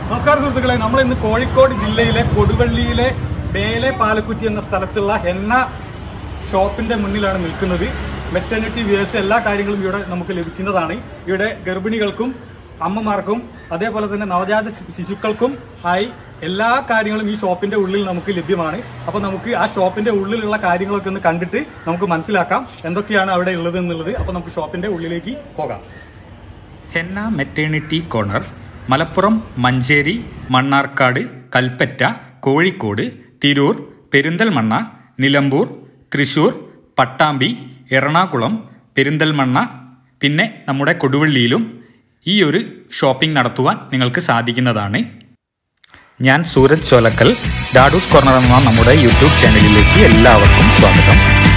നമസ്കാരം സുഹൃത്തുക്കളെ നമ്മൾ ഇന്ന് കോഴിക്കോട് ജില്ലയിലെ കൊടുവള്ളിയിലെ ബേലെ പാലക്കുറ്റി എന്ന സ്ഥലത്തുള്ള എണ്ണ ഷോപ്പിന്റെ മുന്നിലാണ് നിൽക്കുന്നത് മെറ്റർണിറ്റി വിയേഴ്സ് എല്ലാ കാര്യങ്ങളും ഇവിടെ നമുക്ക് ലഭിക്കുന്നതാണ് ഇവിടെ ഗർഭിണികൾക്കും അമ്മമാർക്കും അതേപോലെ തന്നെ നവജാത ശി- ശിശുക്കൾക്കും ആയി എല്ലാ കാര്യങ്ങളും ഈ ഷോപ്പിന്റെ ഉള്ളിൽ നമുക്ക് ലഭ്യമാണ് അപ്പൊ നമുക്ക് ആ ഷോപ്പിന്റെ ഉള്ളിലുള്ള കാര്യങ്ങളൊക്കെ ഒന്ന് കണ്ടിട്ട് നമുക്ക് മനസ്സിലാക്കാം എന്തൊക്കെയാണ് അവിടെ ഉള്ളത് എന്നുള്ളത് അപ്പൊ നമുക്ക് ഷോപ്പിന്റെ ഉള്ളിലേക്ക് പോകാം Henna maternity corner Malappuram Manjeri Mannarkkad Kalpetta Kozhikode Tirur Perinthalmanna Nilambur Thrissur Pattambi Ernakulam Perinthalmanna പിന്നെ നമ്മുടെ കൊടുവള്ളിയിലും ഈ ഒരു ഷോപ്പിംഗ് നടത്തുവാൻ നിങ്ങൾക്ക് സാധിക്കുന്നതാണ് ഞാൻ സൂരജ് ചോലക്കൽ ഡാഡൂസ് കോർണർ എന്ന നമ്മുടെ യൂട്യൂബ് ചാനലിലേക്ക് എല്ലാവർക്കും സ്വാഗതം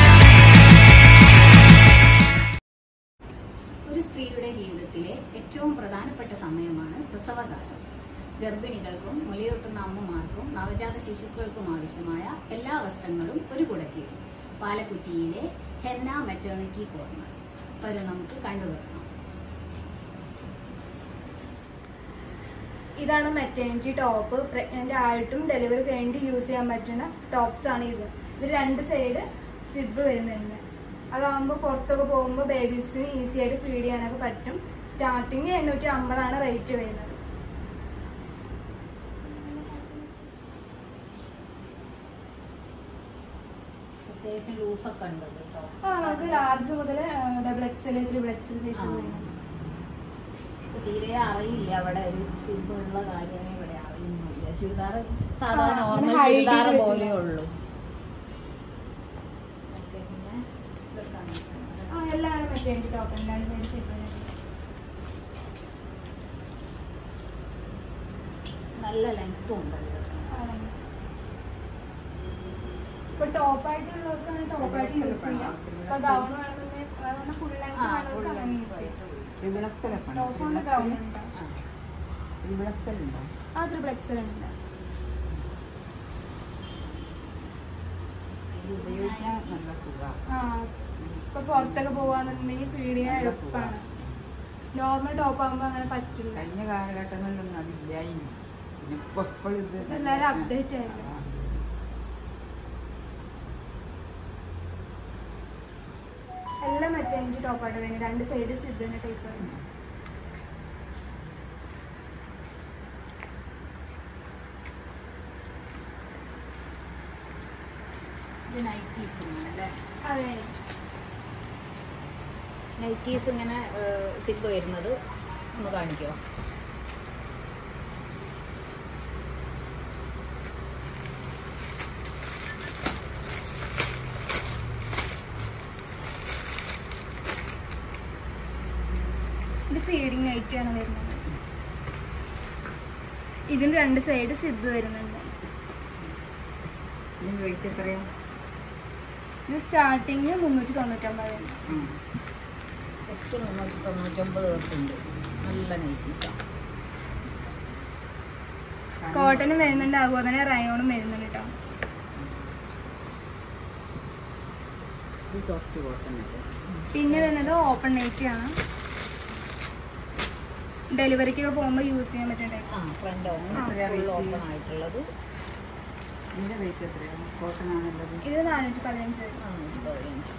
ഒരു സ്ത്രീയുടെ ജീവിതത്തിലെ ഏറ്റവും പ്രധാനപ്പെട്ട സമയമാണ് പ്രസവകാലം ഗർഭിണികൾക്കും മുലയൂട്ടുന്ന അമ്മമാർക്കും നവജാത ശിശുക്കൾക്കും ആവശ്യമായ എല്ലാ വസ്ത്രങ്ങളും ഒരു കുടക്കീഴിൽ പാലക്കുറ്റിയിലെ ഹെന്ന മെറ്റേണിറ്റി കോർണർ വരെ നമുക്ക് കണ്ടുവരണം ഇതാണ് മെറ്റേണിറ്റി ടോപ്പ് പ്രഗ്നന്റ് ആയിട്ടും ഡെലിവറി കഴിഞ്ഞിട്ട് യൂസ് ചെയ്യാൻ പറ്റുന്ന ടോപ്സ് ആണ് ഇത് ഇത് രണ്ട് സൈഡ് സിബ് വരുന്നുണ്ട് അതാകുമ്പോൾ പുറത്തൊക്കെ പോകുമ്പോൾ ബേബീസിന് ഈസി ആയിട്ട് ഫീഡ് ചെയ്യാനൊക്കെ പറ്റും സ്റ്റാർട്ടിങ് എണ്ണൂറ്റി അമ്പതാണ് റേറ്റ് വരുന്നത് അത്യാവശ്യം ലൂസൊക്കെ ഉണ്ട് കേട്ടോ ആ നമുക്ക് ലാർജ് മുതൽ double XL triple XL size ആ. തീരെ അറിയില്ല അവിടെ ഒരു സിബ് ഉള്ള കാര്യമേ ഇവിടെ അറിയുന്നില്ല ചുരിദാർ സാധാരണ ആ, നോർമൽ അങ്ങനെ hide ചെയ്ത് ചുരിദാർ വെച്ചിട്ടുണ്ട്. പോലെ ഉള്ളൂ ഓക്കെ, പിന്നെ ഇതൊക്കെ ആണ്. ആ എല്ലാം മെറ്റേണിറ്റി ടോപ്പ് രണ്ട് സൈഡ് സിബ് നല്ല ലെങ്ത്തും ഉണ്ടല്ലോ ഇപ്പൊ ടോപ്പ് ആയിട്ടുള്ളവർക്കാണ് ടോപ്പ് ആയിട്ട് യൂസ് ചെയ്യാം ഇപ്പൊ ഗൗൺ വേണമെന്നുണ്ടെങ്കിൽ ഫുൾ ലെങ്ത് ആ, വേണമെങ്കിൽ full അങ്ങനെ length യൂസ് ചെയ്യാം ത്രിബിളക്സലൊക്കെ ടോപ്പ് കൊണ്ട് ഗൗൺ ഉണ്ട് ആ. ത്രിബിളക്സലുണ്ടോ ആ ത്രിബിൾ എക്സൽ ഉണ്ട് ഇത് ഉപയോഗിക്കാൻ നല്ല സുഖമാണ് ആ ഇപ്പൊ പുറത്തൊക്കെ പോവാന്നുണ്ടെങ്കിൽ ഫീഡ് ചെയ്യാൻ നല്ല എളുപ്പമാണ് നോർമൽ ടോപ്പ് ആകുമ്പോ അങ്ങനെ പറ്റില്ല കഴിഞ്ഞ കാലഘട്ടങ്ങളിലൊന്നും അതില്ലായിരുന്നു പിന്നെ ഇപ്പൊ എപ്പോഴും ഇത് എല്ലാരും അപ്ഡേറ്റ് ആയിരുന്നു ആ. എല്ലാം മെറ്റേണിറ്റി ടോപ്പായിട്ട് വരുന്നത് രണ്ട് സൈഡ് സിദ്ധിന്റെ ടൈപ്പ് വരുന്നത് ഇത് നൈറ്റീസ് ഇങ്ങനെ അല്ലേ അതെ നൈറ്റീസ് ഇങ്ങനെ സിബ് വരുന്നത് ഒന്ന് കാണിക്കുമോ ഇത് ഫീഡിങ് നൈറ്റ് ആണ് വരുന്നത് ഇതിന് രണ്ട് സൈഡ് സിബ് വരുന്നുണ്ട് ഇതിന് വെയിറ്റ് എത്രയാ ഇത് സ്റ്റാർട്ടിങ് മുന്നൂറ്റി തൊണ്ണൂറ്റൊമ്പത് ഉണ്ട് ഉം. ജസ്റ്റ് മുന്നൂറ്റി തൊണ്ണൂറ്റൊമ്പത് ദിവസമുണ്ട് നല്ല നൈറ്റീസാണ് കോട്ടനും വരുന്നുണ്ട് അതുപോലെ തന്നെ റയോണും വരുന്നുണ്ട് കേട്ടോ ഇത് സോഫ്റ്റ് കോട്ടൺ അല്ലേ പിന്നെ വരുന്നത് ഓപ്പൺ നൈറ്റ് ആണ് ഡെലിവറിക്കൊക്കെ പോകുമ്പോൾ യൂസ് ചെയ്യാൻ പറ്റുന്ന type. ആ ഫ്രണ്ട് ആ. ഫുൾ ഓപ്പൺ ആയിട്ടുള്ളത് ഇതിന്റെ വെയിറ്റ് എത്രയാണ് കോട്ടൺ ആണുള്ളത് ഇത് നാനൂറ്റി പതിനഞ്ച് നാനൂറ്റി പതിനഞ്ച്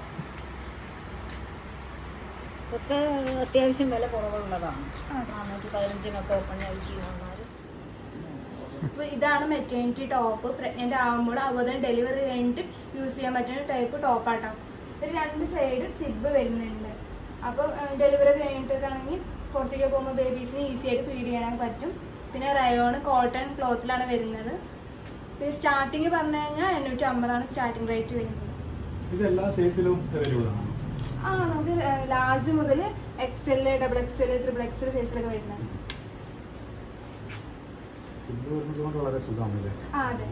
ഇതൊക്കെ അത്യാവശ്യം വില കുറവുള്ളതാണ് അതെ. നാനൂറ്റി പതിനഞ്ചിനൊക്കെ ഓപ്പൺ നൈറ്റി വന്നാൽ അപ്പൊ ഇതാണ് മെറ്റേണിറ്റി ടോപ്പ് പ്രഗ്നന്റ് ആകുമ്പോൾ അതുപോലെ തന്നെ ഡെലിവറി കഴിഞ്ഞിട്ട് യൂസ് ചെയ്യാൻ പറ്റുന്ന ടൈപ്പ് ടോപ്പാട്ടോ ഒരു രണ്ട് സൈഡ് സിബ് വരുന്നുണ്ട് അപ്പോൾ ഡെലിവറി കഴിഞ്ഞിട്ടൊക്കെ ആണെങ്കിൽ പുറത്തേക്ക് പോകുമ്പോൾ ബേബീസിന് ഈസി ആയിട്ട് ഫീഡ് ചെയ്യാനൊക്കെ പറ്റും പിന്നെ റയോൺ കോട്ടൺ ക്ലോത്തിലാണ് വരുന്നത് പിന്നെ സ്റ്റാർട്ടിങ് പറഞ്ഞു കഴിഞ്ഞാൽ എണ്ണൂറ്റി അമ്പതാണ് സ്റ്റാർട്ടിങ് റേറ്റ് വരുന്നത് ഇത് എല്ലാ സൈസിലും അവൈലബിൾ ആണ് ആ നമുക്ക് ലാർജ് മുതൽ XL double XL triple XL സൈസിലൊക്കെ വരുന്നത് സിബ് വരുന്നത് കൊണ്ട് വളരെ സുഖമാണല്ലേ ആ അതെ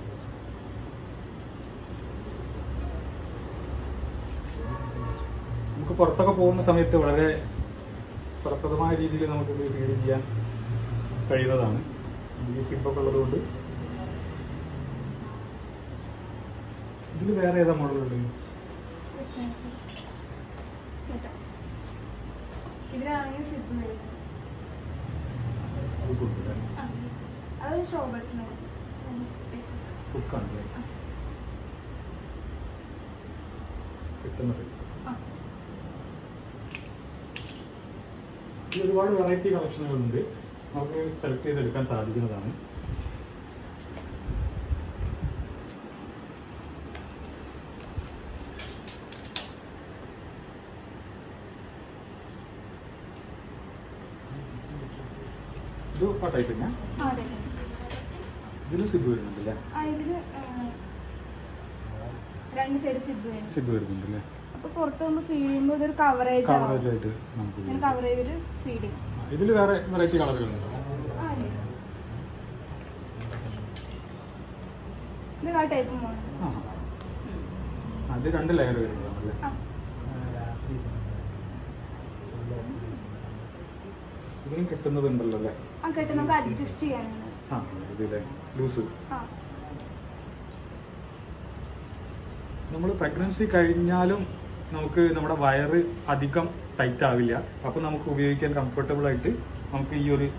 നമുക്ക് പുറത്തൊക്കെ പോകുന്ന സമയത്ത് വളരെ ഫലപ്രദമായ രീതിയിൽ നമുക്ക് ഇത് ഫീഡ് ചെയ്യാൻ കഴിയുന്നതാണ് ഈ സിപ്പൊക്കെ ഉള്ളതുകൊണ്ട് ഇതിൽ വേറെ ഏതാ മോഡലുള്ളത് കേട്ടോ ഇതിലാണെങ്കിൽ സിബ് വരുന്നത് അത് കൊടുക്കില്ല ആ. അത് അത് ഷോബട്ടിന് ബുക്കാണല്ലേ കിട്ടുന്നത് ആ. ഇതിൽ ഒരുപാട് വെറൈറ്റി കളക്ഷനുകളുണ്ട് നമുക്ക് സെലക്ട് ചെയ്തെടുക്കാൻ സാധിക്കുന്നതാണ് ഇത് ആ ടൈപ്പ് തന്നെ ആ അതെ ഇതിലും സിബ് വരുന്നുണ്ടല്ലേ ആ ഇതില് ആ, രണ്ട് സൈഡ് സിബ് വരും സിബ് വരുന്നുണ്ടല്ലേ അപ്പൊ പുറത്ത് പോകുമ്പോൾ ഫീഡ് ചെയ്യുമ്പോൾ ഇതൊരു കവറേജ് കവറേജ് ആവും ആയിട്ട് നമുക്ക് ഇങ്ങനെ ഉപയോഗിക്കാം. കവർ ചെയ്തിട്ട് ഫീഡ് ചെയ്യും ഇതിൽ വേറെ വെറൈറ്റി കളറുകളുണ്ട് ആ അതെ ഇത് ആ ടൈപ്പ് മോഡൽ ആ അത് രണ്ട് ലെയർ വരുന്നതാണല്ലേ ആ ഇതിനും കിട്ടുന്നതുണ്ടല്ലോ അല്ലേ ആ കെട്ട് നമുക്ക് അഡ്ജസ്റ്റ് ചെയ്യാനുണ്ട് ആ ഇതിലെ ലൂസ് ആ നമ്മൾ പ്രഗ്നൻസി കഴിഞ്ഞാലും നമുക്ക് നമ്മുടെ വയറ് അധികം ടൈറ്റ് ആവില്ല അപ്പോൾ നമുക്ക് ഉപയോഗിക്കാൻ കംഫർട്ടബിൾ ആയിട്ട് നമുക്ക് ഈ ഒരു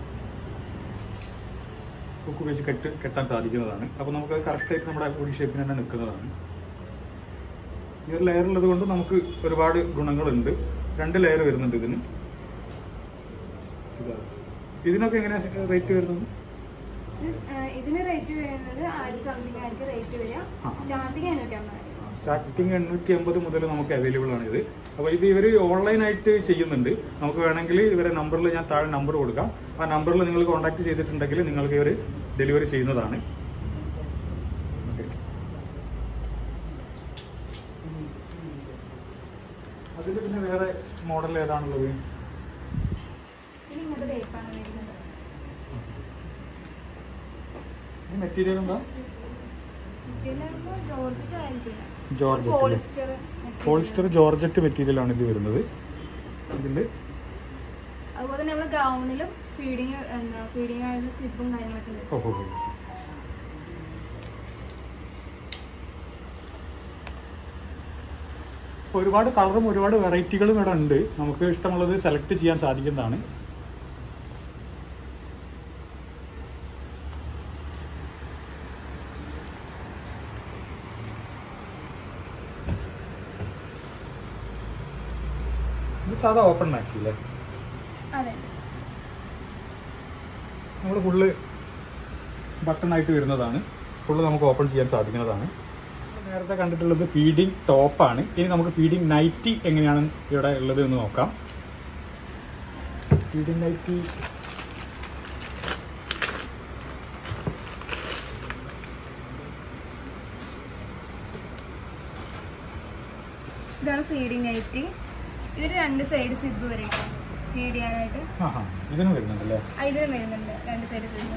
ഹുക്ക് ഉപയോഗിച്ച് കെട്ട് കെട്ടാൻ സാധിക്കുന്നതാണ് അപ്പോൾ നമുക്ക് കറക്റ്റായിട്ട് നമ്മുടെ ബോഡി ഷേപ്പിന് തന്നെ നിൽക്കുന്നതാണ് ഈ ഒരു ലെയർ ഉള്ളത് കൊണ്ട് നമുക്ക് ഒരുപാട് ഗുണങ്ങളുണ്ട് രണ്ട് ലെയർ വരുന്നുണ്ട് ഇതിന് ഇതാ. ഇതിനൊക്കെ എങ്ങനെയാണ് റേറ്റ് വരുന്നത് ഇത് സ്- ആ, ഇതിന് റേറ്റ് വരുന്നത് ആയിരത്തി സംതിങ് ആയിരിക്കും റേറ്റ് വരിക ആ. സ്റ്റാർട്ടിങ് എണ്ണൂറ്റി അമ്പത് സ്റ്റാർട്ടിങ് എണ്ണൂറ്റി അമ്പത് മുതൽ നമുക്ക് അവൈലബിൾ ആണ് ഇത് അപ്പോൾ ഇത് ഇവർ ഓൺലൈനായിട്ട് ചെയ്യുന്നുണ്ട് നമുക്ക് വേണമെങ്കിൽ ഇവരെ നമ്പറിൽ ഞാൻ താഴെ നമ്പർ കൊടുക്കാം ആ നമ്പറിൽ നിങ്ങൾ കോൺടാക്ട് ചെയ്തിട്ടുണ്ടെങ്കിൽ നിങ്ങൾക്ക് ഇവർ ഡെലിവറി ചെയ്യുന്നതാണ് Okay. അതിൽ പിന്നെ വേറെ മോഡൽ ഏതാണുള്ളത് ഇത് ഇങ്ങനത്തെ ടൈപ്പാണ് വരുന്നത് ഈ മെറ്റീരിയൽ എന്താ ഇതിലാകുമ്പോൾ ജോർജറ്റ് ആയിരിക്കില്ല georgette polyester polyester georgette material ആണ് ഇത് വരുന്നത് ഇതിൽ അതുപോലെ തന്നെ നമ്മുടെ ഗൗണിലും ഫീഡിങ് എന്താ ഫീഡിങ് ആയിട്ടുള്ള സിപ്പും കാര്യങ്ങളൊക്കെ ഉണ്ട് ഓഹോ ഒരുപാട് കളറും ഒരുപാട് വെറൈറ്റികളും ഇവിടെ ഉണ്ട് നമുക്ക് ഇഷ്ടമുള്ളത് സെലക്ട് ചെയ്യാൻ സാധിക്കുന്നതാണ് ഇത് സാധാ ഓപ്പൺ മാക്സ് ഇല്ലേ അതെ നമ്മൾ ഫുള്ള് ബട്ടൺ ആയിട്ട് വരുന്നതാണ് ഫുള്ള് നമുക്ക് ഓപ്പൺ ചെയ്യാൻ സാധിക്കുന്നതാണ് നമ്മൾ നേരത്തെ കണ്ടിട്ടുള്ളത് ഫീഡിംഗ് ടോപ്പാണ് ഇനി നമുക്ക് ഫീഡിംഗ് നൈറ്റി എങ്ങനെയാണ് ഇവിടെ ഉള്ളത് എന്ന് നോക്കാം ഫീഡിംഗ് നൈറ്റി ഇതാണ് ഫീഡിങ് നൈറ്റി ഇതിന് രണ്ട് സൈഡ് സിബ് വരും ഫീഡ് ചെയ്യാനായിട്ട് ആ ഹാ ഇതിനും വരുന്നുണ്ടല്ലേ ആ, ഇതിനും വരുന്നുണ്ട് രണ്ട് സൈഡ് സിബ്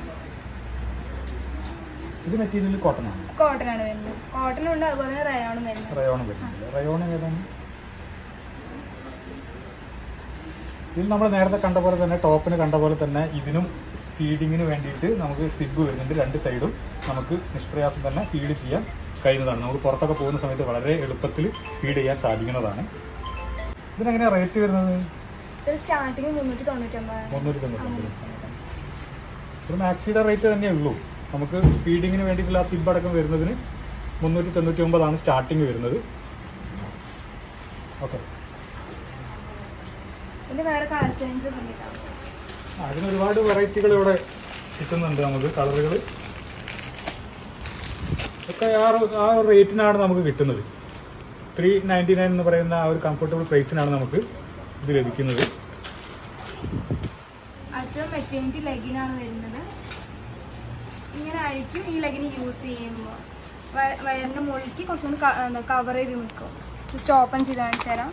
ഇത് മെറ്റീരിയൽ കോട്ടൺ ആണ് കോട്ടൺ ആണ് വരുന്നത് കോട്ടണും ഉണ്ട് അതുപോലെ തന്നെ റയോണും വരുന്നത് റയോൺ വരുന്നുണ്ട് റയോൺ ഏതാണ് ഇതിൽ നമ്മൾ നേരത്തെ കണ്ട പോലെ തന്നെ ടോപ്പിന് കണ്ട പോലെ തന്നെ ഇതിനും ഫീഡിങ്ങിന് വേണ്ടിയിട്ട് നമുക്ക് സിബ് വരുന്നുണ്ട് രണ്ട് സൈഡും നമുക്ക് നിഷ്പ്രയാസം തന്നെ ഫീഡ് ചെയ്യാൻ കഴിയുന്നതാണ് നമുക്ക് പുറത്തൊക്കെ പോകുന്ന സമയത്ത് വളരെ എളുപ്പത്തിൽ ഫീഡ് ചെയ്യാൻ സാധിക്കുന്നതാണ് ഇതിനെങ്ങനെയാണ് റേറ്റ് വരുന്നത് ഇത് സ്റ്റാർട്ടിങ് മുന്നൂറ്റി തൊണ്ണൂറ്റൊമ്പതാണ് മുന്നൂറ്റി തൊണ്ണൂറ്റൊമ്പത് ഒരു മാക്സിയുടെ റേറ്റ് തന്നെ ഉള്ളൂ നമുക്ക് ഫീഡിങ്ങിന് വേണ്ടിയിട്ടുള്ള ആ സിബ് അടക്കം വരുന്നതിന് മുന്നൂറ്റി തൊണ്ണൂറ്റി ഒമ്പതാണ് സ്റ്റാർട്ടിങ് വരുന്നത് ഓക്കെ ഇതിന്റെ വേറെ കളർ ചേഞ്ച് ഉണ്ട് അതിന് ഒരുപാട് വെറൈറ്റികൾ ഇവിടെ കിട്ടുന്നുണ്ട് നമുക്ക് കളറുകൾ ഒക്കെ ആ ഒരു- ആ ഒരു റേറ്റിനാണ് നമുക്ക് കിട്ടുന്നത് ത്രീ നയൻറ്റി നയൻ എന്ന് പറയുന്ന ആ ഒരു കംഫർട്ടബിൾ പ്രൈസിനാണ് നമുക്ക് ഇത് ലഭിക്കുന്നത് അടുത്തത് മെറ്റേണിറ്റി ലെഗിനാണ് വരുന്നത് ഇങ്ങനെ ആയിരിക്കും ഈ ലെഗിന് യൂസ് ചെയ്യുമ്പോൾ വയറിന്റെ മുകളിലേക്ക് കുറച്ചുകൂടി കവർ ചെയ്ത് നിൽക്കും ജസ്റ്റ് ഓപ്പൺ ചെയ്ത് കാണിച്ചു തരാം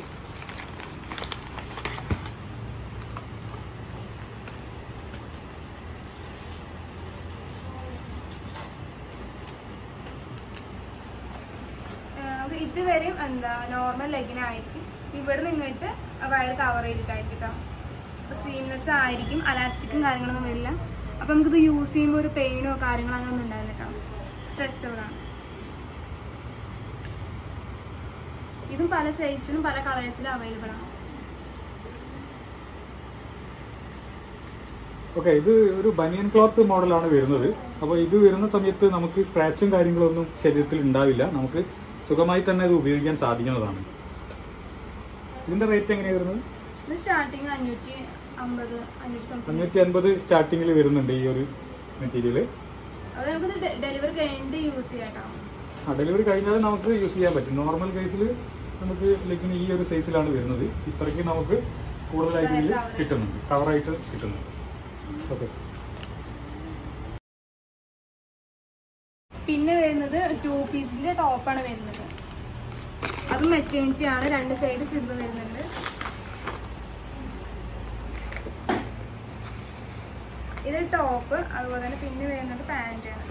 ഏഹ് നമുക്ക് ഇതുവരെയും എന്താ നോർമൽ ലെഗിനായിരിക്കും ഇവിടെ നിന്നിട്ട് വയർ കവർ ചെയ്തിട്ടായിരിക്കും കേട്ടോ അപ്പോൾ സീംലെസ് ആയിരിക്കും അലാസ്റ്റിക്കും കാര്യങ്ങളൊന്നും വരില്ല അപ്പോൾ നമുക്കിത് യൂസ് ചെയ്യുമ്പോൾ ഒരു പെയിനോ കാര്യങ്ങളോ അങ്ങനെ ഒന്നും ഉണ്ടാവില്ല കേട്ടോ സ്ട്രെച്ചബിൾ ആണ് ഇതും പല സൈസിലും പല കളേഴ്സിലും അവൈലബിൾ ആണ് ഓക്കെ ഇത് ഒരു ബനിയൻ ക്ലോത്ത് മോഡലാണ് വരുന്നത് അപ്പോൾ ഇത് വരുന്ന സമയത്ത് നമുക്ക് സ്ക്രാച്ചും കാര്യങ്ങളൊന്നും ശരീരത്തിൽ ഉണ്ടാവില്ല നമുക്ക് സുഖമായി തന്നെ ഇത് ഉപയോഗിക്കാൻ സാധിക്കുന്നതാണ് ഇതിന്റെ റേറ്റ് എങ്ങനെയാണ് വരുന്നത് ഇത് സ്റ്റാർട്ടിങ് അഞ്ഞൂറ്റി അമ്പത് അഞ്ഞൂറ്റി സംതിങ് അഞ്ഞൂറ്റി അൻപത് സ്റ്റാർട്ടിങ്ങിൽ വരുന്നുണ്ട് ഈ ഒരു മെറ്റീരിയൽ അത് നമുക്ക് ഡെലിവറി കഴിഞ്ഞിട്ട് യൂസ് ചെയ്യാം കേട്ടോ ആ ഡെലിവറി കഴിഞ്ഞാൽ നമുക്ക് യൂസ് ചെയ്യാൻ പറ്റും നോർമൽ കേസിൽ നമുക്ക് ലൈക്ക് ഈ ഒരു സൈസിലാണ് വരുന്നത് ഇത്രയ്ക്ക് നമുക്ക് കൂടുതലായിട്ട് ഇതിൽ Cover. കിട്ടുന്നുണ്ട് കവറായിട്ട് കിട്ടുന്നുണ്ട് ഓക്കെ പിന്നെ വരുന്നത് ടു പീസിന്റെ ടോപ്പാണ് വരുന്നത് അത് മെറ്റേണിറ്റി ആണ് രണ്ട് സൈഡ് സിബ് വരുന്നുണ്ട് ഇത് ടോപ്പ് അതുപോലെ തന്നെ പിന്നെ വരുന്നത് പാന്റ് ആണ്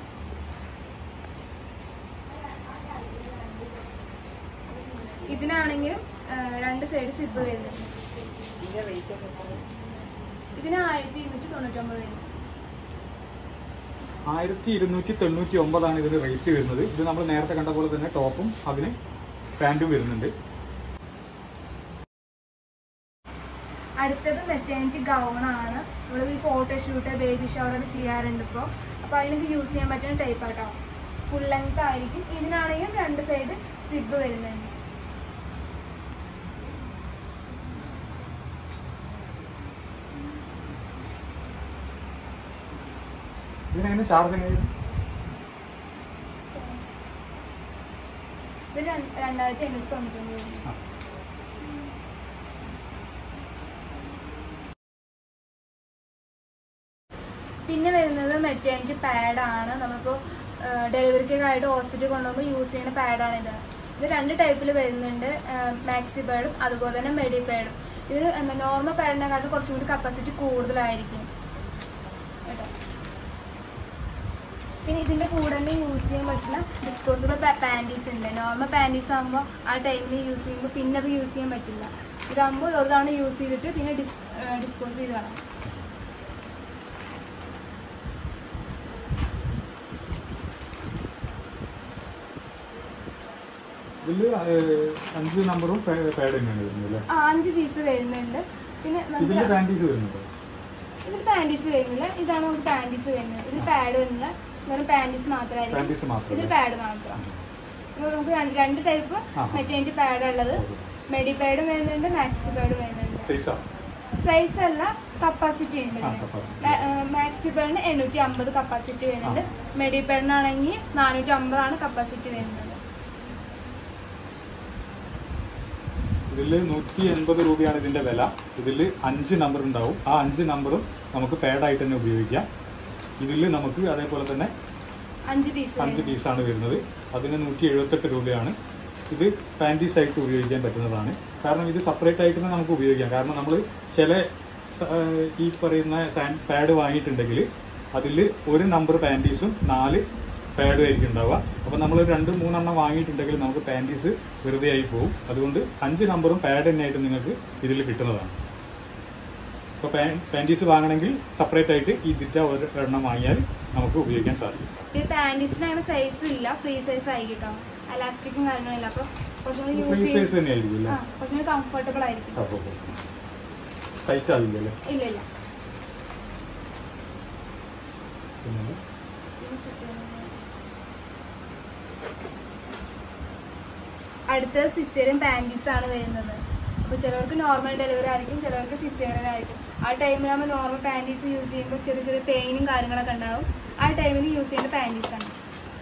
ഇതിനാണെങ്കിലും ആ, രണ്ട് സൈഡ് സിബ് വരുന്നുണ്ട് ഇതിന്റെ റേറ്റ് ഒക്കെ എത്രയാണ്? ഇതിന് ആയിരത്തി ഇരുന്നൂറ്റി തൊണ്ണൂറ്റൊമ്പത് വരുന്നു ആയിരത്തി ഇരുന്നൂറ്റി തൊണ്ണൂറ്റി ഒമ്പതാണ് ഇതിന് റേറ്റ് വരുന്നത് ഇത് നമ്മൾ നേരത്തെ കണ്ട പോലെ തന്നെ ടോപ്പും അതിന് പാൻറ്റും വരുന്നുണ്ട് അടുത്തത് മെറ്റേണിറ്റി ഗൗൺ ആണ് നമ്മൾ ഈ ഫോട്ടോഷൂട്ട് ബേബി ഷവർ ഒക്കെ ചെയ്യാറുണ്ട് ഇപ്പോൾ അപ്പോൾ അതിനൊക്കെ യൂസ് ചെയ്യാൻ പറ്റുന്ന ടൈപ്പ് ആട്ടോ ഫുൾ ലെങ്ത് ആയിരിക്കും ഇതിനാണെങ്കിൽ രണ്ട് സൈഡ് സിബ് വരുന്നുണ്ട് ഇതിനെങ്ങനെ ചാർജ് എങ്ങനെയാണ് ഇത് രണ്ട്- രണ്ടായിരത്തി എണ്ണൂറ്റി തൊണ്ണൂറ്റൊമ്പത് വരുന്നു ആ. പിന്നെ വരുന്നത് മെറ്റേണിറ്റി പാഡാണ് നമ്മളിപ്പോൾ ഡെലിവറിക്കൊക്കെ ആയിട്ട് ഹോസ്പിറ്റലിൽ കൊണ്ടുപോകുമ്പോൾ യൂസ് ചെയ്യുന്ന പാഡാണ് ഇത് ഇത് രണ്ട് ടൈപ്പിൽ വരുന്നുണ്ട് മാക്സി പാഡും അതുപോലെ തന്നെ മെഡി പാഡും ഇത് എന്താ നോർമൽ പാഡിനെക്കാട്ടും കുറച്ചും കൂടി കപ്പാസിറ്റി കൂടുതലായിരിക്കും കേട്ടോ പിന്നെ ഇതിന്റെ കൂടെ തന്നെ യൂസ് ചെയ്യാൻ പറ്റുന്ന ഡിസ്പോസിബിൾ പാൻറ്റീസ് ഉണ്ട് നോർമൽ പാൻറ്റീസ് ആകുമ്പോൾ ആ ടൈമിൽ യൂസ് ചെയ്യുമ്പോൾ പിന്നെ അത് യൂസ് ചെയ്യാൻ പറ്റില്ല ഇതാകുമ്പോൾ ഒരു തവണ യൂസ് ചെയ്തിട്ട് പിന്നെ ഡിസ് ഡിസ്പോസ് ചെയ്ത് കളയാം ഇതിൽ അഞ്ച് നമ്പറും പാഡ് തന്നെയാണ് വരുന്നത് അല്ലേ ആ, അഞ്ച് പീസ് വരുന്നുണ്ട് പിന്നെ ഇതിന്റെ നമുക്ക് പാൻറ്റീസ് വരുന്നുണ്ടോ ഇതിൽ പാൻറ്റീസ് വരുന്നില്ല ഇതാണ് നമുക്ക് പാൻറ്റീസ് വരുന്നത് ഇതിൽ പാഡ് വരുന്നില്ല വെറും പാൻറ്റീസ് മാത്രമായിരിക്കും പാൻറ്റീസ് മാത്രം ഇതിൽ പാഡ് മാത്രം അപ്പോൾ നമുക്ക് രണ്ട് രണ്ട് ടൈപ്പ് ആ. മെറ്റേണിറ്റി പാഡ് ഉള്ളത് മെഡി പാഡും വരുന്നുണ്ട് മാക്സി പാഡും വരുന്നുണ്ട് സൈസാ സൈസ് അല്ല കപ്പാസിറ്റി ഉണ്ട് ആ, ഇതിന്. capacity. മാ- ഏഹ് മാക്സി പാഡിന് എണ്ണൂറ്റി അമ്പത് കപ്പാസിറ്റി വരുന്നുണ്ട് മെഡി പാഡിനാണെങ്കിൽ നാനൂറ്റി അമ്പതാണ് കപ്പാസിറ്റി വരുന്നത് ഇതിൽ നൂറ്റി എൺപത് രൂപയാണ് ഇതിന്റെ വില ഇതിൽ അഞ്ച് നമ്പർ ഉണ്ടാവും ആ അഞ്ച് നമ്പറും നമുക്ക് പാഡായിട്ട് തന്നെ ഉപയോഗിക്കാം ഇതിൽ നമുക്ക് അതേപോലെ തന്നെ അഞ്ച് പീസ് അഞ്ച് പീസാണ് വരുന്നത് അതിന് നൂറ്റി എഴുപത്തെട്ട് രൂപയാണ് ഇത് പാൻറ്റീസ് ആയിട്ട് ഉപയോഗിക്കാൻ പറ്റുന്നതാണ് കാരണം ഇത് സെപ്പറേറ്റ് ആയിട്ട് തന്നെ നമുക്ക് ഉപയോഗിക്കാം കാരണം നമ്മൾ ചില സ- ഏഹ് ഈ പറയുന്ന സാൻ പാഡ് വാങ്ങിയിട്ടുണ്ടെങ്കിൽ അതിൽ ഒരു നമ്പർ പാൻറ്റീസും നാല് പാഡും ആയിരിക്കും ഉണ്ടാവുക അപ്പോൾ നമ്മൾ രണ്ട് മൂന്നെണ്ണം വാങ്ങിയിട്ടുണ്ടെങ്കിൽ നമുക്ക് പാൻറ്റീസ് വെറുതെ ആയി പോകും അതുകൊണ്ട് അഞ്ച് നമ്പറും പാഡ് തന്നെയായിട്ട് നിങ്ങൾക്ക് ഇതിൽ കിട്ടുന്നതാണ് അപ്പോൾ പാൻറ്റീസ് വാങ്ങണമെങ്കിൽ സെപ്പറേറ്റ് ആയിട്ട് ഇതിൻ്റെ ഒരു എണ്ണം വാങ്ങിയാൽ നമുക്ക് ഉപയോഗിക്കാൻ സാധിക്കും ഈ പാൻറ്റീസിന് അങ്ങനെ സൈസ് ഇല്ല ഫ്രീ സൈസ് ആയി കിട്ടും അലാസ്റ്റിക്കും കാര്യങ്ങളില്ല അപ്പോൾ കുറച്ചും കൂടി യൂസ് ഫ്രീ ചെയ്ത് സൈസ് തന്നെയായിരിക്കും അല്ലേ ആ കുറച്ചും കൂടി കംഫർട്ടബിൾ ആയിരിക്കും ടൈറ്റ് ആവില്ല അല്ലേ ഇല്ല ഇല്ല പിന്നെ അടുത്തത് സിസേറിയൻ പാൻറ്റീസ് ആണ് വരുന്നത് അപ്പോൾ ചിലവർക്ക് നോർമൽ ഡെലിവറി ആയിരിക്കും ചിലവർക്ക് സിസേറിയൻ ആയിരിക്കും ആ ടൈമിൽ നമ്മൾ നോർമൽ പാൻറ്റീസ് യൂസ് ചെയ്യുമ്പോൾ ചെറിയ ചെറിയ പെയിനും കാര്യങ്ങളൊക്കെ ഉണ്ടാവും ആ ടൈമിൽ യൂസ് ചെയ്യുന്ന പാൻറ്റീസ് ആണ്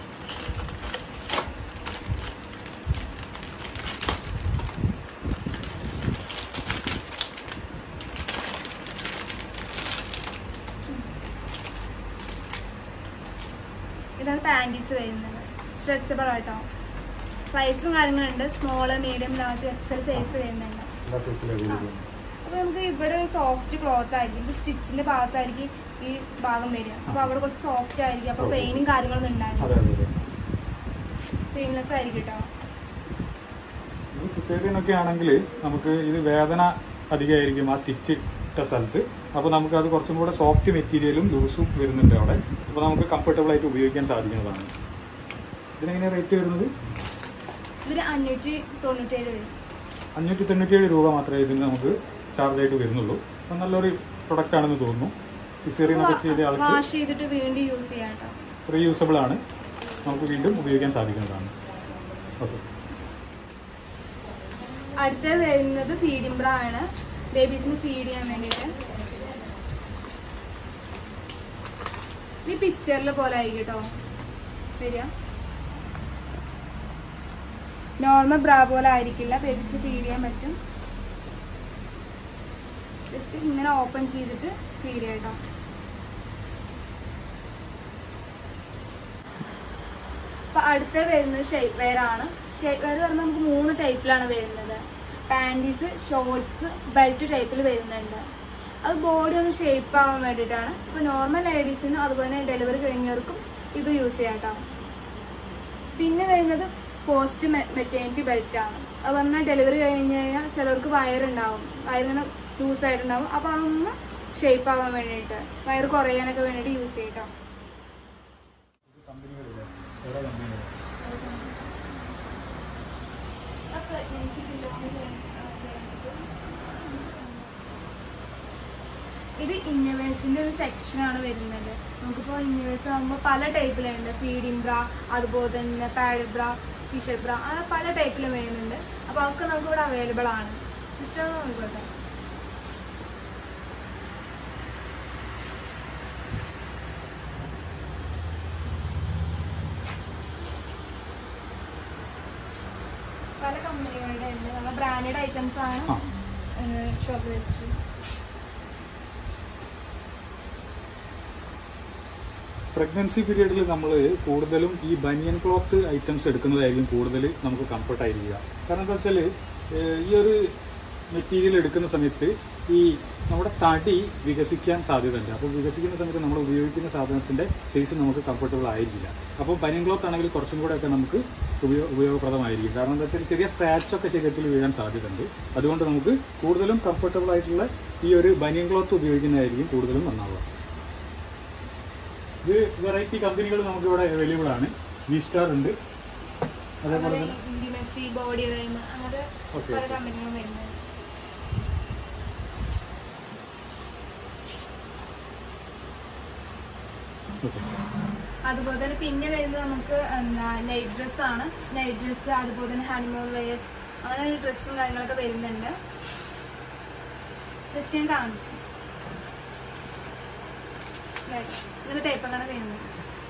ഇതാണ് പാൻറ്റീസ് വരുന്നത് സ്ട്രെച്ചബിൾ ആട്ടോ സൈസും കാര്യങ്ങളുണ്ട് small medium large XL size വരുന്നുണ്ട് എല്ലാ സൈസിലും അപ്പോൾ നമുക്ക് ഇവിടെ സോഫ്റ്റ് ക്ലോത്ത് ആയിരിക്കും ഇത് സ്റ്റിച്ചിന്റെ ഭാഗത്തായിരിക്കും ഈ ഭാഗം വരിക അപ്പോൾ അവിടെ കുറച്ച് സോഫ്റ്റ് ആയിരിക്കും അപ്പോൾ പെയിനും കാര്യങ്ങളൊന്നും ഉണ്ടാവില്ല അതെ അതെ അതെ സീംലെസ് ആയിരിക്കും കേട്ടോ ഈ സിസേറിയൻ ഒക്കെ ആണെങ്കിൽ നമുക്ക് ഇത് വേദന അധികമായിരിക്കും ആ സ്റ്റിച്ച് ഇട്ട സ്ഥലത്ത് അപ്പോൾ നമുക്ക് അത് കുറച്ചും കൂടെ സോഫ്റ്റ് മെറ്റീരിയലും ലൂസും വരുന്നുണ്ട് അവിടെ അപ്പോൾ നമുക്ക് കംഫർട്ടബിൾ ആയിട്ട് ഉപയോഗിക്കാൻ സാധിക്കുന്നതാണ് ഇതിനെങ്ങനെയാണ് റേറ്റ് വരുന്നത് ഇതിന് അഞ്ഞൂറ്റി തൊണ്ണൂറ്റേഴ് വരും അഞ്ഞൂറ്റി തൊണ്ണൂറ്റിയേഴ് രൂപ മാത്രമേ ഇതിന് നമുക്ക് ചാർജ് ആയിട്ട് വരുന്നുള്ളൂ അപ്പം നല്ലൊരു പ്രൊഡക്റ്റ് ആണെന്ന് തോന്നുന്നു സിസേറിയൻ ഒക്കെ ചെയ്ത ആൾക്ക് വാഷ് ചെയ്തിട്ട് വീണ്ടും യൂസ് ചെയ്യാം കേട്ടോ റീയൂസബിൾ ആണ് നമുക്ക് വീണ്ടും ഉപയോഗിക്കാൻ സാധിക്കുന്നതാണ് ഓക്കെ അടുത്ത വരുന്നത് ഫീഡിംഗ് ബ്ര ആണ് ബേബീസിന് ഫീഡ് ചെയ്യാൻ വേണ്ടിയിട്ട് ഈ പിക്ചറിൽ പോലെ ആയിരിക്കും കേട്ടോ വരിക നോർമൽ ബ്രാ പോലെ ആയിരിക്കില്ല ബേബീസിന് ഫീഡ് ചെയ്യാൻ പറ്റും ജസ്റ്റ് ഇങ്ങനെ ഓപ്പൺ ചെയ്തിട്ട് ഫീഡ് ചെയ്യാം കേട്ടോ അപ്പൊ അടുത്ത വരുന്നത് ഷേപ്പ് വെയർ ആണ് ഷേപ്പ് വെയർ പറഞ്ഞാൽ നമുക്ക് മൂന്ന് ടൈപ്പിലാണ് വരുന്നത് പാൻറ്റീസ് ഷോർട്സ് ബെൽറ്റ് ടൈപ്പിൽ വരുന്നുണ്ട് അത് ബോഡി ഒന്ന് ഷേപ്പ് ആവാൻ വേണ്ടിയിട്ടാണ് ഇപ്പോൾ നോർമൽ ലേഡീസിനും അതുപോലെ തന്നെ ഡെലിവറി കഴിഞ്ഞവർക്കും ഇത് യൂസ് ചെയ്യാം കേട്ടോ പിന്നെ വരുന്നത് പോസ്റ്റ് മെറ്റേണിറ്റി ബെൽറ്റ് ആണ് അത് പറഞ്ഞാൽ ഡെലിവറി കഴിഞ്ഞ് കഴിഞ്ഞാൽ ചിലർക്ക് വയറുണ്ടാവും വയറിങ്ങനെ ലൂസ് ആയിട്ടുണ്ടാവും അപ്പോൾ അതൊന്ന് ഷേപ്പ് ആവാൻ വേണ്ടിയിട്ട് വയറ് കുറയാനൊക്കെ വേണ്ടിയിട്ട് യൂസ് ചെയ്യാം കേട്ടോ ഇത് ഇന്നവേഴ്സിന്റെ ഒരു സെക്ഷനാണ് വരുന്നത് നമുക്കിപ്പോൾ ഇന്നവേഴ്സ് ആകുമ്പോൾ പല ടൈപ്പിലുണ്ട് ഫീഡിംഗ് ബ്ര അതുപോലെ തന്നെ പാഡഡ് ബ്ര ടീഷർട്ട് ബ്ര അങ്ങനെ പല ടൈപ്പിലും വരുന്നുണ്ട് അപ്പോൾ അതൊക്കെ നമുക്ക് ഇവിടെ അവൈലബിൾ ആണ് ഇഷ്ടം നോക്കിക്കോട്ടെ പല കമ്പനികളുടെ ഉണ്ട് നമ്മുടെ ബ്രാൻഡഡ് ഐറ്റംസ് ആണ് ആ. ഷോപ്പ് വെച്ചിട്ട് പ്രഗ്നൻസി പീരീഡിൽ നമ്മൾ കൂടുതലും ഈ ബനിയൻ ക്ലോത്ത് ഐറ്റംസ് എടുക്കുന്നതായിരിക്കും കൂടുതൽ നമുക്ക് കംഫർട്ട് ആയിരിക്കുക കാരണം എന്താ വെച്ചാൽ ഈ ഒരു മെറ്റീരിയൽ എടുക്കുന്ന സമയത്ത് ഈ നമ്മുടെ തടി വികസിക്കാൻ സാധ്യതയുണ്ട് അപ്പോൾ വികസിക്കുന്ന സമയത്ത് നമ്മൾ ഉപയോഗിക്കുന്ന സാധനത്തിന്റെ സൈസ് നമുക്ക് കംഫർട്ടബിൾ ആയിരിക്കില്ല അപ്പോൾ ബനിയൻ ക്ലോത്ത് ആണെങ്കിൽ കുറച്ചും കൂടെ ഒക്കെ നമുക്ക് ഉപയോ ഉപയോഗപ്രദമായിരിക്കും കാരണം എന്താ വെച്ചാൽ ചെറിയ സ്ക്രാച്ച് ഒക്കെ ശരീരത്തിൽ വീഴാൻ സാധ്യതയുണ്ട് അതുകൊണ്ട് നമുക്ക് കൂടുതലും കംഫർട്ടബിൾ ആയിട്ടുള്ള ഈ ഒരു ബനിയൻ ക്ലോത്ത് ഉപയോഗിക്കുന്നതായിരിക്കും കൂടുതലും നന്നാവുക ഇത് വെറൈറ്റി കമ്പനികൾ നമുക്ക് ഇവിടെ അവൈലബിൾ ആണ് വി സ്റ്റാർ ഉണ്ട് അതേപോലെ അതുപോലെ തന്നെ ഇന്റിമസി ബോഡി റൈം അങ്ങനത്തെ Okay, പല okay. കമ്പനികളും വരുന്നുണ്ട് Okay. അതുപോലെ തന്നെ പിന്നെ വരുന്നത് നമുക്ക് എന്താ നൈറ്റ് ഡ്രസ് ആണ് നൈറ്റ് ഡ്രസ് അതുപോലെ തന്നെ ഹണിമൂൺ വെയേഴ്സ് അങ്ങനെ ഡ്രസ്സും കാര്യങ്ങളൊക്കെ വരുന്നുണ്ട് ജസ്റ്റ് ഞാൻ കാണിക്കും ദേ, ഇങ്ങനെ ടൈപ്പൊക്കെയാണ് വരുന്നത്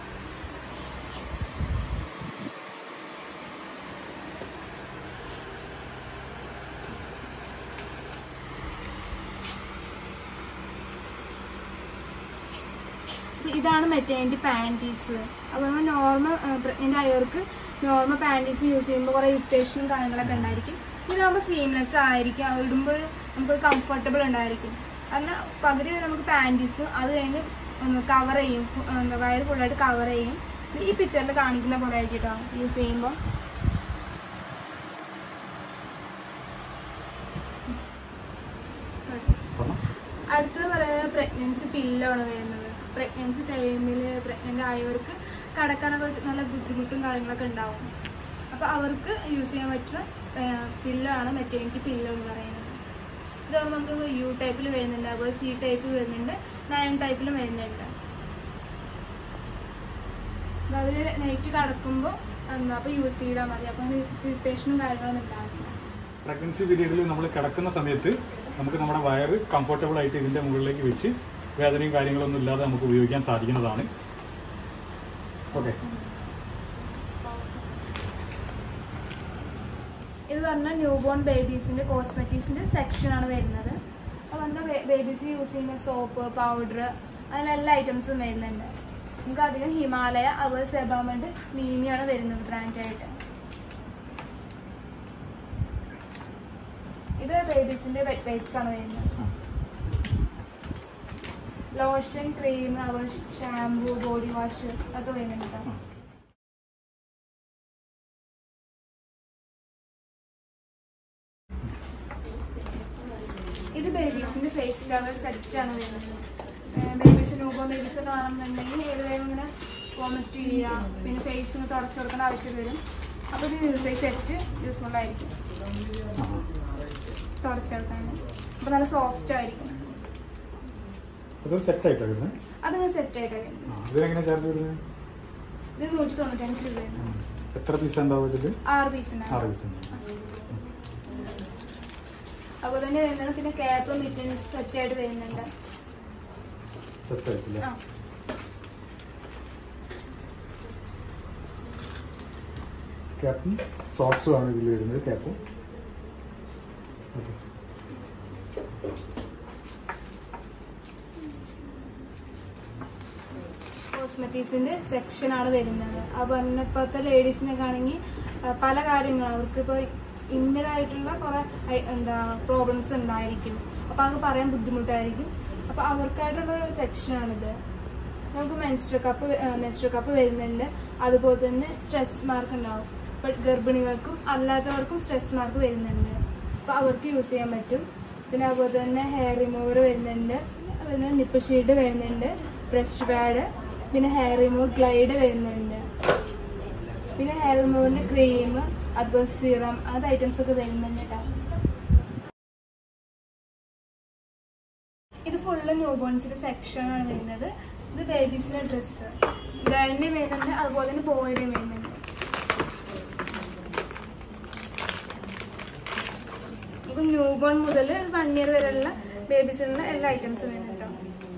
ഇപ്പൊ ഇതാണ് മെറ്റേണിറ്റി പാൻറ്റീസ് അപ്പോൾ നമ്മൾ നോർമൽ പ്രഗ്നൻ്റ് ആയവർക്ക് നോർമൽ പാൻറ്റീസ് യൂസ് ചെയ്യുമ്പോൾ കുറേ ഇറിറ്റേഷനും കാര്യങ്ങളൊക്കെ ഉണ്ടായിരിക്കും ഇതാകുമ്പോൾ സീംലെസ് ആയിരിക്കും അത് ഇടുമ്പോൾ നമുക്ക് കംഫർട്ടബിൾ ഉണ്ടായിരിക്കും എന്നാൽ പകുതി വരെ നമുക്ക് പാൻറ്റീസും അത് കഴിഞ്ഞ് കവർ ചെയ്യും ഫു- എന്താ വയറ് ഫുള്ളായിട്ട് കവർ ചെയ്യും ഇത് ഈ പിക്ചറിൽ കാണിക്കുന്ന പോലെ ആയിരിക്കും കേട്ടോ യൂസ് ചെയ്യുമ്പോൾ പറഞ്ഞോ. അടുത്തത് പറയുന്നത് പ്രഗ്നൻസി പില്ലാണ് വരുന്നത് പ്രഗ്നൻസി ടൈമിൽ പ്രഗ്നൻ്റ് ആയവർക്ക് കടക്കാനൊക്കെ കുറച്ച് നല്ല ബുദ്ധിമുട്ടും കാര്യങ്ങളൊക്കെ ഉണ്ടാവും അപ്പോൾ അവർക്ക് യൂസ് ചെയ്യാൻ പറ്റുന്ന പില്ലാണ് മെറ്റേണിറ്റി പില്ലോ എന്ന് പറയുന്നത് ഇതാകുമ്പോൾ നമുക്ക് യു ടൈപ്പിൽ വരുന്നുണ്ട് അതുപോലെ സി ടൈപ്പ് വരുന്നുണ്ട് നയൻ ടൈപ്പിലും വരുന്നുണ്ട് അവർ നൈറ്റ് കടക്കുമ്പോൾ എന്താ അപ്പോൾ യൂസ് ചെയ്താൽ മതി അപ്പം ഇറിറ്റേഷനും കാര്യങ്ങളൊന്നും ഉണ്ടാവില്ല പ്രഗ്നൻസി പീരീഡിൽ നമ്മൾ കിടക്കുന്ന സമയത്ത് നമുക്ക് നമ്മുടെ വയറ് കംഫർട്ടബിൾ ആയിട്ട് ഇതിന്റെ മുകളിലേക്ക് വെച്ച് വേദനയും കാര്യങ്ങളൊന്നും ഇല്ലാതെ നമുക്ക് ഉപയോഗിക്കാൻ സാധിക്കുന്നതാണ് ഓക്കെ ഇത് പറഞ്ഞാൽ ന്യൂ ബോൺ ബേബീസിന്റെ കോസ്മെറ്റിക്സിന്റെ സെക്ഷൻ ആണ് വരുന്നത് അപ്പോൾ പറഞ്ഞാൽ ബേബീസ് യൂസ് ചെയ്യുന്ന സോപ്പ് പൗഡർ അങ്ങനെ എല്ലാ ഐറ്റംസും വരുന്നുണ്ട് നമുക്ക് അധികം ഹിമാലയ അതുപോലെ സെബാമണ്ട് നീമിയാണ് വരുന്നത് ബ്രാൻഡായിട്ട് ഇത് ബേബീസിന്റെ വെറ്റ് വൈപ്സ് ആണ് വരുന്നത് ലോഷൻ ക്രീം അതുപോലെ ഷാംപൂ ബോഡി വാഷ് അതൊക്കെ വരുന്നുണ്ട് കേട്ടോ. ഇത് ബേബീസിന്റെ ഫേസ് ടവൽ സെറ്റ് ആണ് വരുന്നത് ബേബീസ് ന്യൂബോൺ ബേബീസ് ഒക്കെ ആണെന്നുണ്ടെങ്കിൽ ഏതുവരെ ഇങ്ങനെ വോമിറ്റ് ചെയ്യുക പിന്നെ ഫേസ് ഇങ്ങനെ തുടച്ചു കൊടുക്കേണ്ട ആവശ്യം വരും അപ്പോൾ ഇത് യൂസ് സെറ്റ് യൂസ്ഫുൾ ആയിരിക്കും തുടച്ചെടുക്കാൻ അപ്പോൾ നല്ല സോഫ്റ്റ് ആയിരിക്കും അതൊരു സെറ്റ് ആയിട്ടാണ് വരുന്നത് അതങ്ങ് സെറ്റ് ആയിട്ടാണ് ആ ഇതിനെങ്ങനെ ചാർജ് വരുന്നത് ഇത് നൂറ്റി തൊണ്ണൂറ്റഞ്ച് രൂപയാണ് ആ. എത്ര പീസ് ഉണ്ടാവും ഇതിൽ ആറ് പീസിനാണ് ആറ് പീസ് ഉണ്ട് അപ്പോൾ തന്നെ വരുന്നത് പിന്നെ ക്യാപ്പ് മിറ്റിന് സെറ്റ് ആയിട്ട് വരുന്നുണ്ട് സെറ്റ് ആയിട്ടില്ല ആ ക്യാപ്പും സോക്സും ആണ് ഇതിൽ വരുന്നത് ക്യാപ്പും ഓക്കെ കോസ്മെറ്റിക്സിന്റെ സെക്ഷൻ ആണ് വരുന്നത് അപ്പോൾ തന്നെ ഇപ്പോഴത്തെ ലേഡീസിനൊക്കെ ആണെങ്കിൽ പല കാര്യങ്ങളും അവർക്ക് ഇപ്പോൾ ഇന്നതായിട്ടുള്ള കുറെ ഐ- എന്താ പ്രോബ്ലംസ് ഉണ്ടായിരിക്കും അപ്പോൾ അത് പറയാൻ ബുദ്ധിമുട്ടായിരിക്കും അപ്പോൾ അവർക്കായിട്ടുള്ള ഒരു സെക്ഷനാണിത് നമുക്ക് മെൻസ്ട്രൽ കപ്പ് മെൻസ്ട്രൽ കപ്പ് വരുന്നുണ്ട് അതുപോലെ തന്നെ സ്ട്രെസ് മാർക്ക് ഉണ്ടാവും ഇപ്പോൾ ഗർഭിണികൾക്കും അല്ലാത്തവർക്കും സ്ട്രെസ് മാർക്ക് വരുന്നുണ്ട് അപ്പോൾ അവർക്ക് യൂസ് ചെയ്യാൻ പറ്റും പിന്നെ അതുപോലെ തന്നെ ഹെയർ റിമൂവർ വരുന്നുണ്ട് പിന്നെ നിപ്പ് ഷീൽഡ് വരുന്നുണ്ട് ബ്രഷ് പാഡ് പിന്നെ ഹെയർ റിമൂവർ ഗ്ലൈഡ് വരുന്നുണ്ട് പിന്നെ ഹെയർ റിമൂവറിന്റെ ക്രീം അതുപോലെ സിറം അത് ഐറ്റംസ് ഒക്കെ വരുന്നുണ്ട് കേട്ടോ ഇത് ഫുള്ള് ന്യൂ ബോൺസിന്റെ സെക്ഷൻ ആണ് വരുന്നത് ഇത് ബേബീസിന്റെ ഡ്രസ്സ് ഗേളിന്റെ വരുന്നുണ്ട് അതുപോലെ തന്നെ ബോയുടെയും വരുന്നുണ്ട് നമുക്ക് ന്യൂ ബോൺ മുതൽ വൺ ഇയർ വരെയുള്ള ബേബീസിനുള്ള എല്ലാ ഐറ്റംസും വരുന്നുണ്ട് കേട്ടോ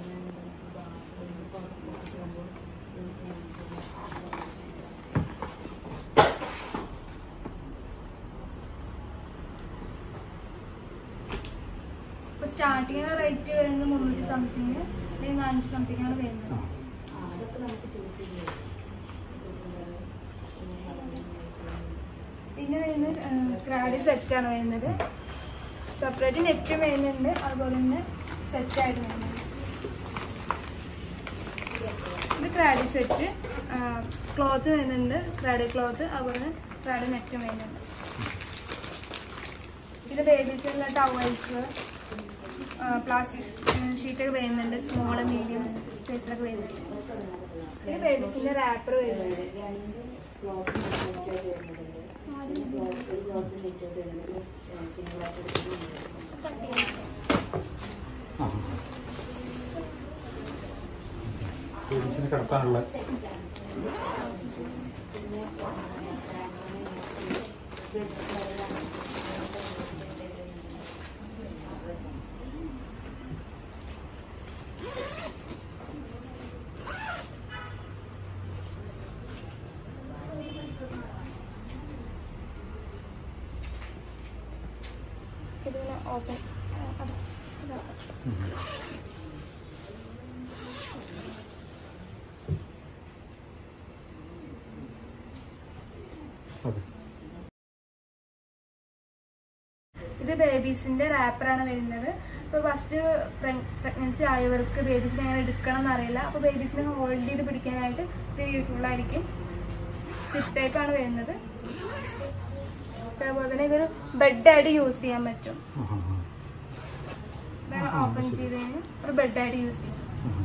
ഇപ്പൊ സ്റ്റാർട്ടിങ് റേറ്റ് വരുന്നത് മുന്നൂറ്റി സംതിങ് അല്ലെങ്കിൽ നാനൂറ്റി സംതിങ് ആണ് വരുന്നത് പിന്നെ വരുന്നത് ക്രാഡി സെറ്റ് ആണ് വരുന്നത് സെപ്പറേറ്റ് നെറ്റ് വരുന്നുണ്ട് അതുപോലെ തന്നെ സെറ്റ് ആയിട്ട് വരുന്നുണ്ട് ഇത് ക്രാഡി സെറ്റ് ക്ലോത്ത് വരുന്നുണ്ട് ക്രാഡി ക്ലോത്ത് അതുപോലെ തന്നെ ക്രാഡി നെറ്റും വരുന്നുണ്ട് ഇത് ബേബീസിലുള്ള ടവൽസ് പ്ലാസ്റ്റിക് ഷീറ്റൊക്കെ വരുന്നുണ്ട് സ്മോൾ മീഡിയം സൈസിലൊക്കെ വരുന്നുണ്ട് പിന്നെ ബേബീസിന്റെ റാപ്പർ വരുന്നുണ്ട് ആ ലേഡീസിന് കിടത്താനുള്ള ഇതിങ്ങനെ ഓപ്പൺ ഓക്കെ ഇത് ബേബീസിന്റെ റാപ്പറാണ് വരുന്നത് ഇപ്പൊ ഫസ്റ്റ് പ്രഗ്നൻസി ആയവർക്ക് ബേബീസിനെ എങ്ങനെ എടുക്കണം എന്നറിയില്ല അപ്പൊ ബേബീസിനെ ഹോൾഡ് ചെയ്ത് പിടിക്കാനായിട്ട് ഇത് യൂസ്ഫുൾ ആയിരിക്കും സിപ്പ് ടൈപ്പ് ആണ് വരുന്നത് പിന്നെ അതുപോലെ തന്നെ ഇതൊരു ബെഡായിട്ട് യൂസ് ചെയ്യാൻ പറ്റും ഇതാണ് ഓപ്പൺ ചെയ്ത് കഴിഞ്ഞാൽ ഒരു ബെഡായിട്ട് യൂസ് ചെയ്യാം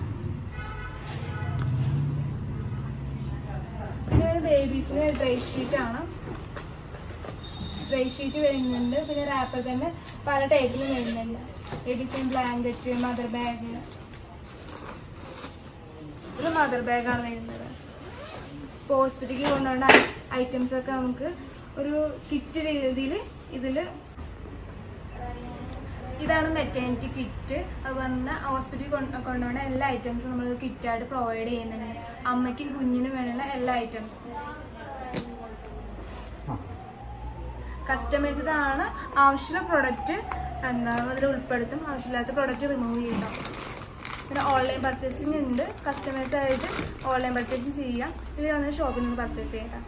പിന്നെ ഒരു ബേബീസിന് ഡ്രൈ ഷീറ്റ് ആണ് ഡ്രൈ ഷീറ്റ് വരുന്നുണ്ട് പിന്നെ റാപ്പർ തന്നെ പല ടൈപ്പിലും വരുന്നുണ്ട് ബേബീസിന് ബ്ലാങ്കറ്റ് മദർ ബാഗ് ഒരു മദർ ബാഗാണ് വരുന്നത് ഇപ്പോൾ ഹോസ്പിറ്റലിൽ കൊണ്ടുപോകേണ്ട ഐറ്റംസ് ഒക്കെ നമുക്ക് ഒരു കിറ്റ് രീതിയിൽ ഇതിൽ ഇതാണ് മെറ്റേണിറ്റി കിറ്റ് അത് പറഞ്ഞ ഹോസ്പിറ്റലിൽ കൊണ്ടുപോകുന്ന എല്ലാ ഐറ്റംസും നമ്മൾ കിറ്റായിട്ട് പ്രൊവൈഡ് ചെയ്യുന്നുണ്ട് അമ്മയ്ക്കും കുഞ്ഞിനും വേണമെയുള്ള എല്ലാ ഐറ്റംസും ആ കസ്റ്റമൈസ്ഡ് ആണ് ആവശ്യമുള്ള പ്രൊഡക്റ്റ് എന്താ അതിൽ ഉൾപ്പെടുത്തും ആവശ്യമില്ലാത്ത പ്രൊഡക്റ്റ് റിമൂവ് ചെയ്യണം പിന്നെ ഓൺലൈൻ പർച്ചേസിംഗ് ഉണ്ട് കസ്റ്റമൈസ് ആയിട്ട് ഓൺലൈൻ പർച്ചേസിങ് ചെയ്യാം ഇത് വന്ന് ഷോപ്പിൽ നിന്ന് പർച്ചേസ് ചെയ്യണം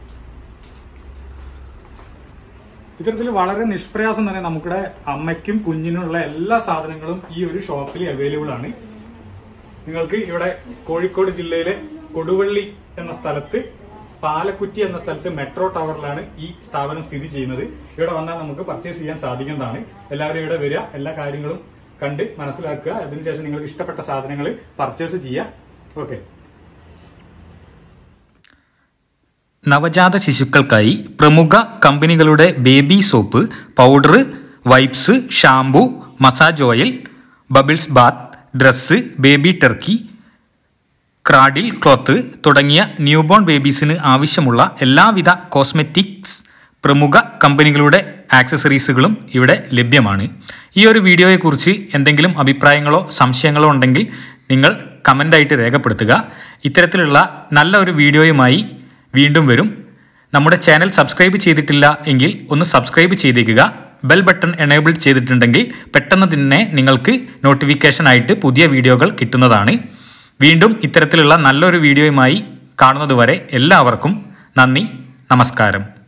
ഇത്തരത്തിൽ വളരെ നിഷ്പ്രയാസം തന്നെ നമ്മുടെ അമ്മയ്ക്കും കുഞ്ഞിനുള്ള എല്ലാ സാധനങ്ങളും ഈ ഒരു ഷോപ്പിൽ അവൈലബിൾ ആണ് നിങ്ങൾക്ക് ഇവിടെ കോഴിക്കോട് ജില്ലയിലെ കൊടുവള്ളി എന്ന സ്ഥലത്ത് പാലക്കുറ്റി എന്ന സ്ഥലത്ത് മെട്രോ ടവറിലാണ് ഈ സ്ഥാപനം സ്ഥിതി ചെയ്യുന്നത് ഇവിടെ വന്നാൽ നമുക്ക് പർച്ചേസ് ചെയ്യാൻ സാധിക്കുന്നതാണ് എല്ലാവരും ഇവിടെ വരിക എല്ലാ കാര്യങ്ങളും കണ്ട് മനസ്സിലാക്കുക അതിനുശേഷം നിങ്ങൾക്ക് ഇഷ്ടപ്പെട്ട സാധനങ്ങൾ പർച്ചേസ് ചെയ്യുക ഓക്കെ നവജാത ശിശുക്കൾക്കായി പ്രമുഖ കമ്പനികളുടെ baby soap powder wipes shampoo massage oil bubbles bath dress baby turkey cradle cloth തുടങ്ങിയ ന്യൂബോൺ ബേബീസിന് ആവശ്യമുള്ള എല്ലാവിധ കോസ്മെറ്റിക്സ് പ്രമുഖ കമ്പനികളുടെ ആക്സസറീസുകളും ഇവിടെ ലഭ്യമാണ് ഈ ഒരു വീഡിയോയെക്കുറിച്ച് എന്തെങ്കിലും അഭിപ്രായങ്ങളോ സംശയങ്ങളോ ഉണ്ടെങ്കിൽ നിങ്ങൾ കമൻ്റായിട്ട് രേഖപ്പെടുത്തുക ഇത്തരത്തിലുള്ള നല്ല ഒരു വീഡിയോയുമായി വീണ്ടും വരും നമ്മുടെ ചാനൽ സബ്സ്ക്രൈബ് ചെയ്തിട്ടില്ല എങ്കിൽ ഒന്ന് സബ്സ്ക്രൈബ് ചെയ്തേക്കുക ബെൽ ബട്ടൺ എനേബിൾ ചെയ്തിട്ടുണ്ടെങ്കിൽ പെട്ടെന്ന് തന്നെ നിങ്ങൾക്ക് നോട്ടിഫിക്കേഷൻ ആയിട്ട് പുതിയ വീഡിയോകൾ കിട്ടുന്നതാണ് വീണ്ടും ഇത്തരത്തിലുള്ള നല്ലൊരു വീഡിയോയുമായി കാണുന്നതുവരെ എല്ലാവർക്കും നന്ദി നമസ്കാരം